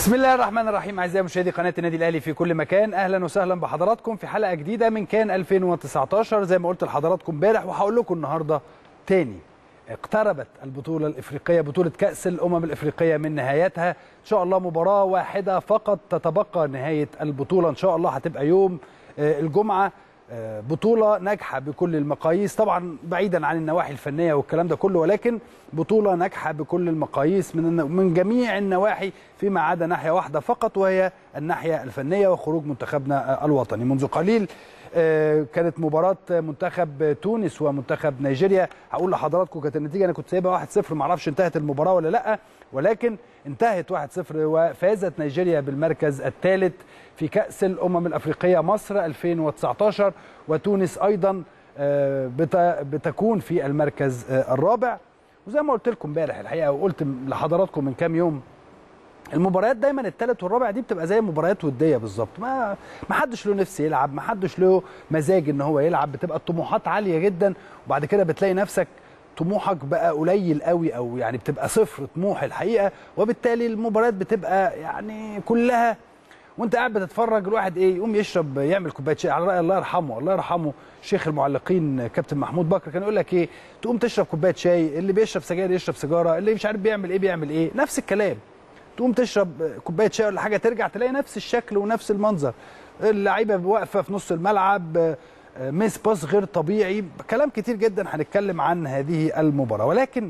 بسم الله الرحمن الرحيم اعزائي مشاهدي قناه النادي الاهلي في كل مكان اهلا وسهلا بحضراتكم في حلقه جديده من كان 2019 زي ما قلت لحضراتكم امبارح وهقول لكم النهارده تاني اقتربت البطوله الافريقيه بطوله كاس الامم الافريقيه من نهايتها ان شاء الله مباراه واحده فقط تتبقى نهايه البطوله ان شاء الله هتبقى يوم آه، الجمعه آه، بطوله ناجحه بكل المقاييس طبعا بعيدا عن النواحي الفنيه والكلام ده كله ولكن بطوله ناجحه بكل المقاييس من من جميع النواحي فيما عدا ناحيه واحده فقط وهي الناحيه الفنيه وخروج منتخبنا آه، الوطني منذ قليل آه، كانت مباراه منتخب تونس ومنتخب نيجيريا هقول لحضراتكم كانت النتيجه انا كنت سايبها 1-0 ما اعرفش انتهت المباراه ولا لا ولكن انتهت 1-0 وفازت نيجيريا بالمركز الثالث في كأس الأمم الأفريقية مصر 2019 وتونس أيضا آه، بت- بتكون في المركز آه، الرابع وزي ما قلت لكم امبارح الحقيقة وقلت لحضراتكم من كام يوم المباريات دايما الثالث والرابع دي بتبقى زي مباريات وديه بالظبط ما ما حدش له نفس يلعب ما حدش له مزاج ان هو يلعب بتبقى الطموحات عاليه جدا وبعد كده بتلاقي نفسك طموحك بقى قليل قوي او يعني بتبقى صفر طموح الحقيقه وبالتالي المباريات بتبقى يعني كلها وانت قاعد بتتفرج الواحد ايه يقوم يشرب يعمل كوبايه شاي على راي الله يرحمه الله يرحمه شيخ المعلقين كابتن محمود بكر كان يقول لك ايه تقوم تشرب كوبايه شاي اللي بيشرب سجاير يشرب سيجاره اللي مش عارف بيعمل ايه بيعمل ايه نفس الكلام تقوم تشرب كوبايه شاي ولا حاجه ترجع تلاقي نفس الشكل ونفس المنظر اللعيبه واقفه في نص الملعب ميس باس غير طبيعي كلام كتير جدا هنتكلم عن هذه المباراه ولكن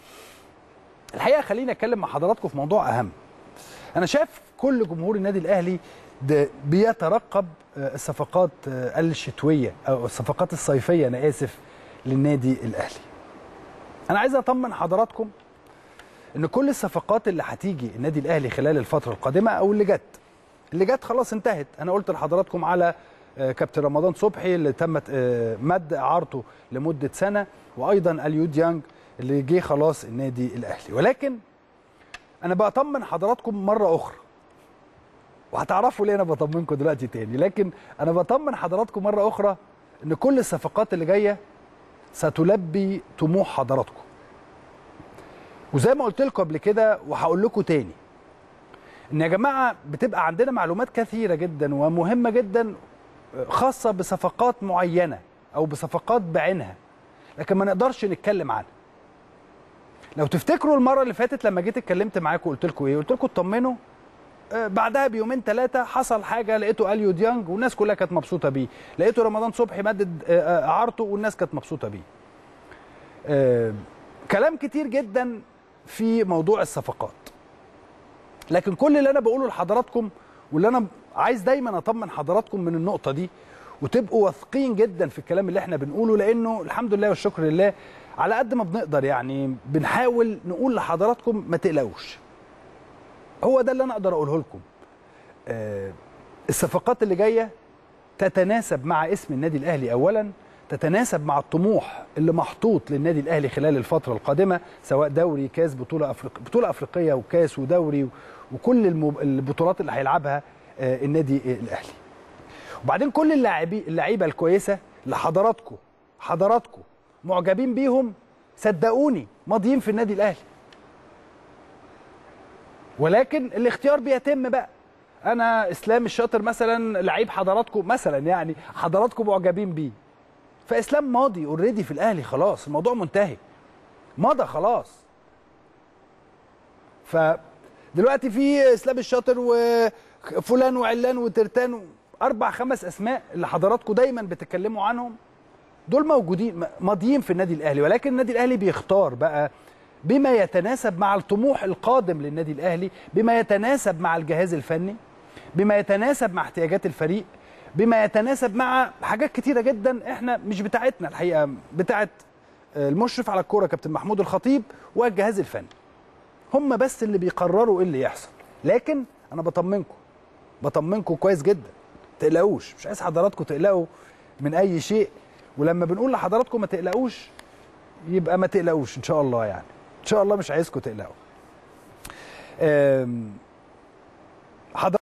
الحقيقه خليني اتكلم مع حضراتكم في موضوع اهم انا شايف كل جمهور النادي الاهلي ده بيترقب آه، الصفقات آه، الشتويه او الصفقات الصيفيه انا اسف للنادي الاهلي انا عايز اطمن حضراتكم ان كل الصفقات اللي هتيجي النادي الاهلي خلال الفتره القادمه او اللي جت اللي جت خلاص انتهت انا قلت لحضراتكم على آه، كابتن رمضان صبحي اللي تمت آه، مد اعارته لمده سنه وايضا اليو ديانج اللي جه خلاص النادي الاهلي ولكن انا بطمن حضراتكم مره اخرى وهتعرفوا ليه انا بطمنكم دلوقتي تاني لكن انا بطمن حضراتكم مره اخرى ان كل الصفقات اللي جايه ستلبي طموح حضراتكم وزي ما قلت لكم قبل كده وهقول لكم تاني ان يا جماعه بتبقى عندنا معلومات كثيره جدا ومهمه جدا خاصه بصفقات معينه او بصفقات بعينها لكن ما نقدرش نتكلم عنها لو تفتكروا المره اللي فاتت لما جيت اتكلمت معاكم قلت لكم ايه قلت لكم اطمنوا آه، بعدها بيومين ثلاثه حصل حاجه لقيته اليو ديانج والناس كلها كانت مبسوطه بيه لقيته رمضان صبحي مدد آه، آه، اعارته والناس كانت مبسوطه بيه آه، كلام كتير جدا في موضوع الصفقات لكن كل اللي انا بقوله لحضراتكم واللي انا عايز دايما اطمن حضراتكم من النقطه دي وتبقوا واثقين جدا في الكلام اللي احنا بنقوله لانه الحمد لله والشكر لله على قد ما بنقدر يعني بنحاول نقول لحضراتكم ما تقلقوش هو ده اللي انا اقدر اقوله لكم آه الصفقات اللي جايه تتناسب مع اسم النادي الاهلي اولا تتناسب مع الطموح اللي محطوط للنادي الاهلي خلال الفتره القادمه سواء دوري كاس بطوله افريقيه بطوله افريقيه وكاس ودوري وكل المب... البطولات اللي هيلعبها آه، النادي الاهلي وبعدين كل اللاعبي اللعيبه الكويسه اللي حضراتكم حضراتكم معجبين بيهم صدقوني ماضيين في النادي الاهلي ولكن الاختيار بيتم بقى انا اسلام الشاطر مثلا لعيب حضراتكم مثلا يعني حضراتكم معجبين بيه فاسلام ماضي اوريدي في الاهلي خلاص الموضوع منتهي مضى خلاص فدلوقتي في اسلام الشاطر وفلان وعلان وترتان اربع خمس اسماء اللي حضراتكم دايما بتتكلموا عنهم دول موجودين ماضيين في النادي الاهلي ولكن النادي الاهلي بيختار بقى بما يتناسب مع الطموح القادم للنادي الاهلي بما يتناسب مع الجهاز الفني بما يتناسب مع احتياجات الفريق بما يتناسب مع حاجات كتيره جدا احنا مش بتاعتنا الحقيقه بتاعت المشرف على الكوره كابتن محمود الخطيب والجهاز الفني هم بس اللي بيقرروا ايه اللي يحصل لكن انا بطمنكم بطمنكم كويس جدا تقلقوش مش عايز حضراتكم تقلقوا من اي شيء ولما بنقول لحضراتكم ما تقلقوش يبقى ما تقلقوش ان شاء الله يعني ان شاء الله مش عايزكم تقلقوا أم، حضر